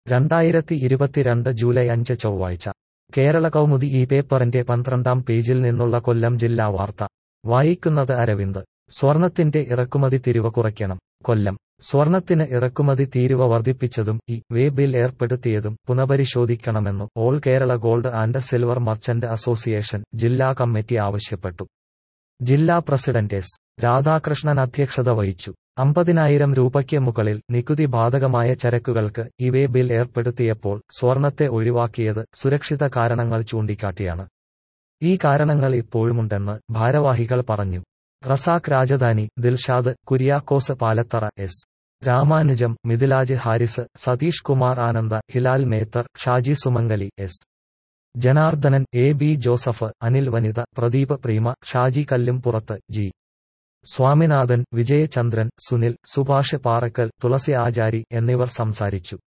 രണ്ടായിരത്തി ഇരുപത്തിരണ്ട് ജൂലൈ അഞ്ച് ചൊവ്വാഴ്ച കേരള കൗമുദി ഈ പേപ്പറിന്റെ പന്ത്രണ്ടാം പേജിൽ നിന്നുള്ള കൊല്ലം ജില്ലാ വാർത്ത വായിക്കുന്നത് അരവിന്ദ് സ്വർണത്തിന്റെ ഇറക്കുമതി തീരുവ കുറയ്ക്കണം കൊല്ലം സ്വർണത്തിന് ഇറക്കുമതി തീരുവ വർദ്ധിപ്പിച്ചതും ഈ വേ ബിൽ ഏർപ്പെടുത്തിയതും പുനഃപരിശോധിക്കണമെന്നു all Kerala gold and silver merchant association ജില്ലാ കമ്മിറ്റി ആവശ്യപ്പെട്ടു ജില്ലാ പ്രസിഡന്റ് എസ് രാധാകൃഷ്ണൻ അധ്യക്ഷത വഹിച്ചു അമ്പതിനായിരം രൂപയ്ക്ക് മുകളിൽ നികുതി ബാധകമായ ചരക്കുകൾക്ക് ഇവേ ബിൽ ഏർപ്പെടുത്തിയപ്പോൾ സ്വർണത്തെ ഒഴിവാക്കിയത് സുരക്ഷിത കാരണങ്ങൾ ചൂണ്ടിക്കാട്ടിയാണ് ഈ കാരണങ്ങൾ ഇപ്പോഴുമുണ്ടെന്ന് ഭാരവാഹികൾ പറഞ്ഞു Razak Rajadhani Dilshad Kuriakose Palathara S Ramanujam Mithilaj Haris Satheesh Kumar Ananda Hilal Methar Shaji Sumangali S Janardhanan A B Joseph Anil Vanitha Pradeep Preema Shaji Kallumpurath G Swaminathan Vijayachandran Sunil Subhash Parakkal Thulasi Achari എന്നിവർ സംസാരിച്ചു